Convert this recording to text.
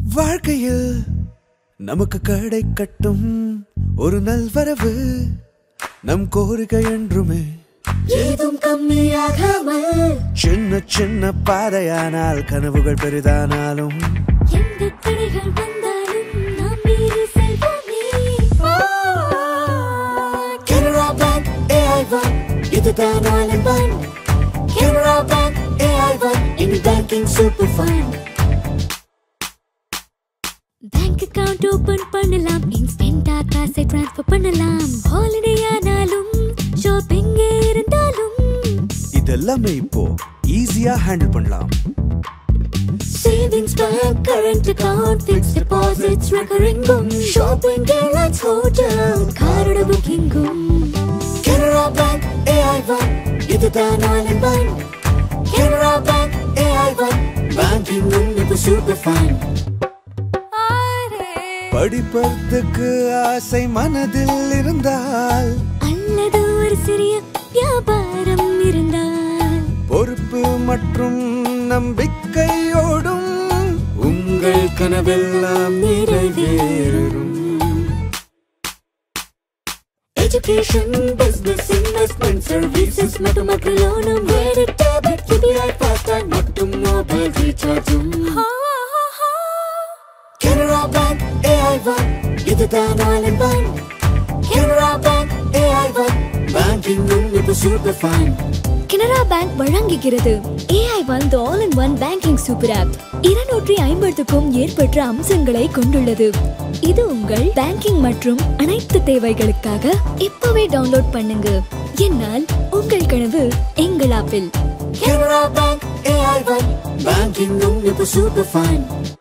வாழ்க்கையில் நமக்கு கடை கட்டும் ஒரு நல்வரவு நம் கோரிக்கை என்றுமே ஏதும் கம்மியாகாமல் சின்ன சின்ன பாதையானால் கனவுகள் பெரிதானாலும் எந்த தடைகள் வந்தாலும் நாம் மீறி செல்வோமே கனரா பேங்க் ஏஐ ஒன் இதுதான் all in one Canara Bank AI one இனி banking super fun bank account open பண்ணலாம் இன்ஸ்டன்டா காசை ட்ரான்ஸ்ஃபர் பண்ணலாம் ஹாலிடே ஆனாலும் ஷாப்பிங் இருந்தாலும் இதெல்லாமே இப்போ ஈஸியா ஹேண்டில் பண்ணலாம் Savings bank, current account, fixed deposits, recurring boom, shopping, airlines, hotel, card booking boom. Canara Bank, AI1, இதுதான் all in one. Canara Bank, AI1, banking உன்னிப்பு super fun. படிப்பதற்கு ஆசை மனதில் இருந்தால் அல்லது ஒரு சிறிய வியாபாரம் இருந்தால் பொறுப்பு மற்றும் நம்பிக்கையோடும் உங்கள் கனவெல்லாம் நிறைவேறும் Education, business, investment, services மற்றும் மக்களோனும் credit, debit, UPI, FASTag மற்றும் mobile recharge உம். Canara Bank, AI1, இதுதான் all in one. Canara Bank, AI1, banking உன்னிப்பு super fun. கனரா பேங்க் வழங்குகிறது ஏஐ வந்து all in one banking super app இருநூற்றி ஐம்பதுக்கும் ஏற்பட்ட அம்சங்களை கொண்டுள்ளது இது உங்கள் பேங்கிங் மற்றும் அனைத்து தேவைகளுக்காக இப்பவே டவுன்லோட் பண்ணுங்க என்னால் உங்கள் கனவு எங்கள் ஆப்பில் Canara Bank, AI1, banking உன்னிப்பு super fun.